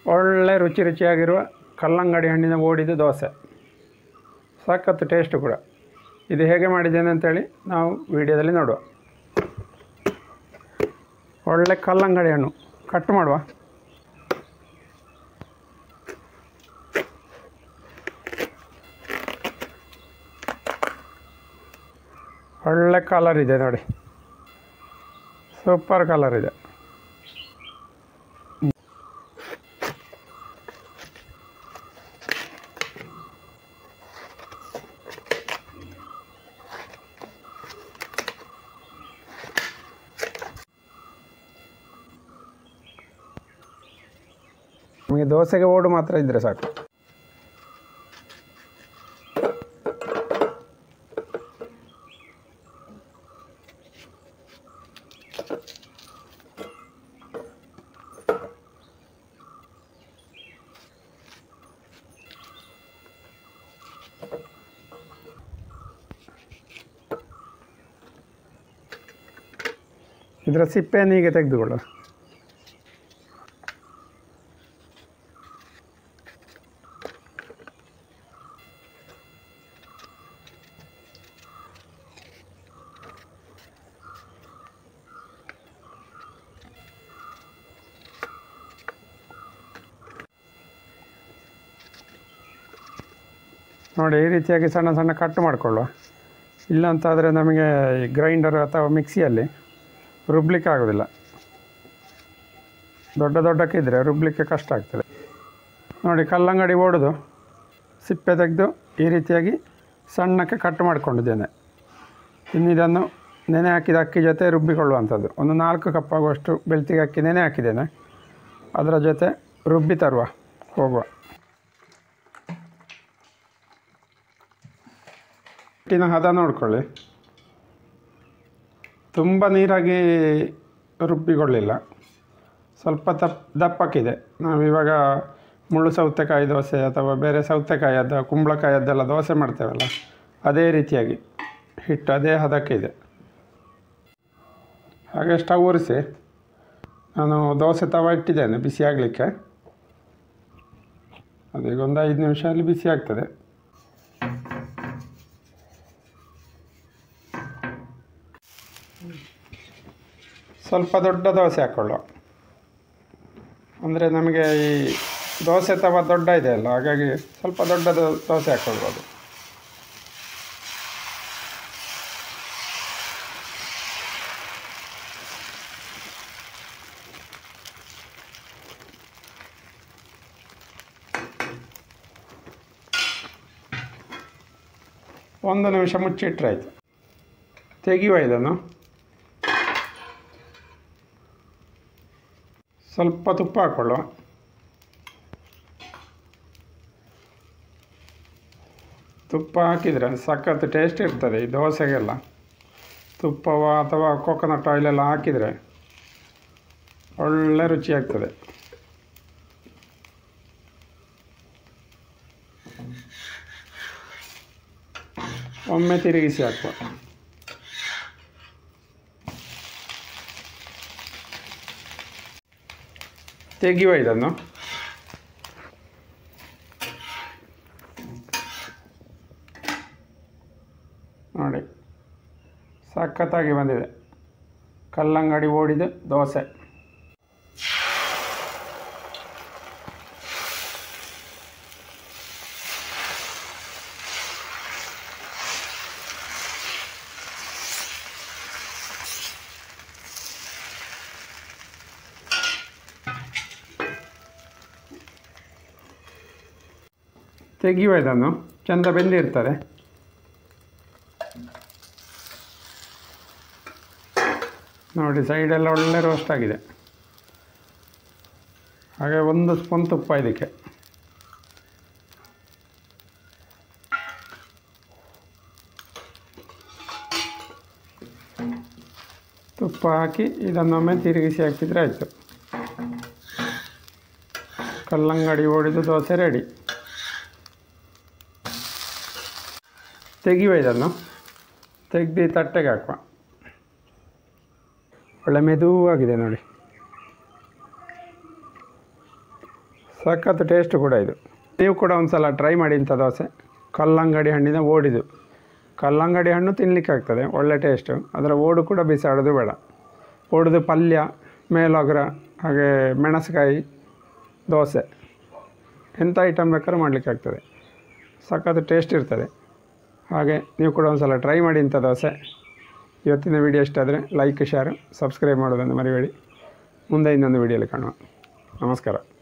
ಒಳ್ಳೆ ರುಚಿ ರುಚಿಯಾಗಿರುವ ಕಲ್ಲಂಗಡಿ ಹಣ್ಣಿನ ಓಡಿದ ದೋಸೆ ಸಖತ್ತು ಟೇಸ್ಟು ಕೂಡ ಇದು ಹೇಗೆ ಮಾಡಿದ್ದೇನೆ ಅಂತೇಳಿ ನಾವು ವಿಡಿಯೋದಲ್ಲಿ ನೋಡುವ ಒಳ್ಳೆ ಕಲ್ಲಂಗಡಿ ಹಣ್ಣು ಕಟ್ ಮಾಡುವ ಒಳ್ಳೆ ಕಲರ್ ಇದೆ ನೋಡಿ ಸೂಪರ್ ಕಲರ್ ಇದೆ ನಮಗೆ ದೋಸೆಗೆ ಓಡು ಮಾತ್ರ ಇದ್ದರೆ ಸಾಕು ಇದರ ಸಿಪ್ಪೆಯನ್ನು ಹೀಗೆ ತೆಗೆದುಕೊಳ್ಳ ನೋಡಿ ಈ ರೀತಿಯಾಗಿ ಸಣ್ಣ ಸಣ್ಣ ಕಟ್ ಮಾಡಿಕೊಳ್ಳುವ ಇಲ್ಲಂತಾದರೆ ನಮಗೆ ಈ ಗ್ರೈಂಡರ್ ಅಥವಾ ಮಿಕ್ಸಿಯಲ್ಲಿ ರುಬ್ಲಿಕ್ಕೆ ಆಗೋದಿಲ್ಲ ದೊಡ್ಡ ದೊಡ್ಡಕ್ಕಿದ್ರೆ ರುಬ್ಲಿಕ್ಕೆ ಕಷ್ಟ ಆಗ್ತದೆ ನೋಡಿ ಕಲ್ಲಂಗಡಿ ಓಡೋದು ಸಿಪ್ಪೆ ತೆಗೆದು ಈ ರೀತಿಯಾಗಿ ಸಣ್ಣಕ್ಕೆ ಕಟ್ ಮಾಡಿಕೊಂಡಿದ್ದೇನೆ ಇನ್ನಿದನ್ನು ನೆನೆ ಹಾಕಿದ ಅಕ್ಕಿ ಜೊತೆ ರುಬ್ಬಿಕೊಳ್ಳುವಂಥದ್ದು ಒಂದು ನಾಲ್ಕು ಕಪ್ ಆಗುವಷ್ಟು ಬೆಳ್ತಿಗೆ ಅಕ್ಕಿ ನೆನೆ ಹಾಕಿದ್ದೇನೆ ಅದರ ಜೊತೆ ರುಬ್ಬಿ ತರುವ ಹೋಗುವ ಹಿಟ್ಟಿನ ಹದ ನೋಡ್ಕೊಳ್ಳಿ ತುಂಬ ನೀರಾಗಿ ರುಬ್ಬಿಕೊಳ್ಳಿಲ್ಲ ಸ್ವಲ್ಪ ತಪ್ ದಪ್ಪಕ್ಕಿದೆ ನಾವಿವಾಗ ಮುಳ್ಳು ಸೌತೆಕಾಯಿ ದೋಸೆ ಅಥವಾ ಬೇರೆ ಸೌತೆಕಾಯದ್ದು ಕುಂಬಳಕಾಯದ್ದೆಲ್ಲ ದೋಸೆ ಮಾಡ್ತೇವಲ್ಲ ಅದೇ ರೀತಿಯಾಗಿ ಹಿಟ್ಟು ಅದೇ ಹದಕ್ಕಿದೆ ಹಾಗೆ ಸ್ಟವ್ ಉರಿಸಿ ನಾನು ದೋಸೆ ತವ ಇಟ್ಟಿದ್ದೇನೆ ಬಿಸಿ ಆಗಲಿಕ್ಕೆ ಅದೀಗ ಒಂದು ಐದು ನಿಮಿಷದಲ್ಲಿ ಬಿಸಿ ಆಗ್ತದೆ ಸ್ವಲ್ಪ ದೊಡ್ಡ ದೋಸೆ ಹಾಕ್ಕೊಳ್ಳುವ ಅಂದರೆ ನಮಗೆ ಈ ದೋಸೆ ತವ ದೊಡ್ಡ ಇದೆ ಅಲ್ಲ ಹಾಗಾಗಿ ಸ್ವಲ್ಪ ದೊಡ್ಡ ದೋ- ದೋಸೆ ಹಾಕ್ಕೊಳ್ಬೋದು ಒಂದು ನಿಮಿಷ ಮುಚ್ಚಿಟ್ರೆ ಆಯಿತು ತೆಗೆಯುವ ಇದನ್ನು ಸ್ವಲ್ಪ ತುಪ್ಪ ಹಾಕ್ಕೊಳ್ಳುವ ತುಪ್ಪ ಹಾಕಿದರೆ ಸಖತ್ ಟೇಸ್ಟ್ ಇರ್ತದೆ ಈ ದೋಸೆಗೆಲ್ಲ ತುಪ್ಪವ ಅಥವಾ ಕೋಕೋನಟ್ ಆಯಿಲೆಲ್ಲ ಹಾಕಿದರೆ ಒಳ್ಳೆ ರುಚಿ ಆಗ್ತದೆ ಒಮ್ಮೆ ತಿರುಗಿಸಿ ಹಾಕುವ ತೆಗೆಯುವ ಇದನ್ನು ನೋಡಿ ಸಖತ್ತಾಗಿ ಬಂದಿದೆ ಕಲ್ಲಂಗಡಿ ಓಡಿದ ದೋಸೆ ತೆಗೆಯುವ ಇದನ್ನು ಚೆಂದ ಬೆಂದಿರ್ತದೆ ನೋಡಿ ಸೈಡೆಲ್ಲ ಒಳ್ಳೆ ರೋಸ್ಟ್ ಆಗಿದೆ ಹಾಗೆ ಒಂದು ಸ್ಪೂನ್ ತುಪ್ಪ ಇದಕ್ಕೆ ತುಪ್ಪ ಹಾಕಿ ಇದನ್ನೊಮ್ಮೆ ತಿರುಗಿಸಿ ಹಾಕಿದರೆ ಆಯಿತು ಕಲ್ಲಂಗಡಿ ಓಡಿದು ದೋಸೆ ರೆಡಿ ತೆಗೆಯುವ ಇದನ್ನು ತೆಗೆದು ತಟ್ಟೆಗೆ ಹಾಕುವ ಒಳ್ಳೆ ಮೆದುವಾಗಿದೆ ನೋಡಿ ಸಖತ್ ಟೇಸ್ಟ್ ಕೂಡ ಇದು ನೀವು ಕೂಡ ಒಂದು ಸಲ ಟ್ರೈ ಮಾಡಿ ಇಂಥ ದೋಸೆ ಕಲ್ಲಂಗಡಿ ಹಣ್ಣಿನ ಓಡಿದು ಕಲ್ಲಂಗಡಿ ಹಣ್ಣು ತಿನ್ನಲಿಕ್ಕೆ ಆಗ್ತದೆ ಒಳ್ಳೆ ಟೇಸ್ಟು ಅದರ ಓಡು ಕೂಡ ಬಿಸಾಡೋದು ಬೇಡ ಓಡಿದು ಪಲ್ಯ ಮೇಲೊಗರ ಹಾಗೆ ಮೆಣಸುಕಾಯಿ ದೋಸೆ ಎಂಥ ಐಟಮ್ ಬೇಕಾದ್ರೂ ಮಾಡಲಿಕ್ಕೆ ಆಗ್ತದೆ ಸಖತ್ ಟೇಸ್ಟ್ ಇರ್ತದೆ ಹಾಗೆ ನೀವು ಕೂಡ ಒಂದು ಸಲ ಟ್ರೈ ಮಾಡಿ ಇಂಥ ದೋಸೆ ಇವತ್ತಿನ ವಿಡಿಯೋ ಇಷ್ಟ ಆದರೆ ಲೈಕ್ ಶೇರ್ ಸಬ್ಸ್ಕ್ರೈಬ್ ಮಾಡೋದನ್ನು ಮರಿಬೇಡಿ ಮುಂದೆ ಇನ್ನೊಂದು ವಿಡಿಯೋಲಿ ಕಾಣುವ ನಮಸ್ಕಾರ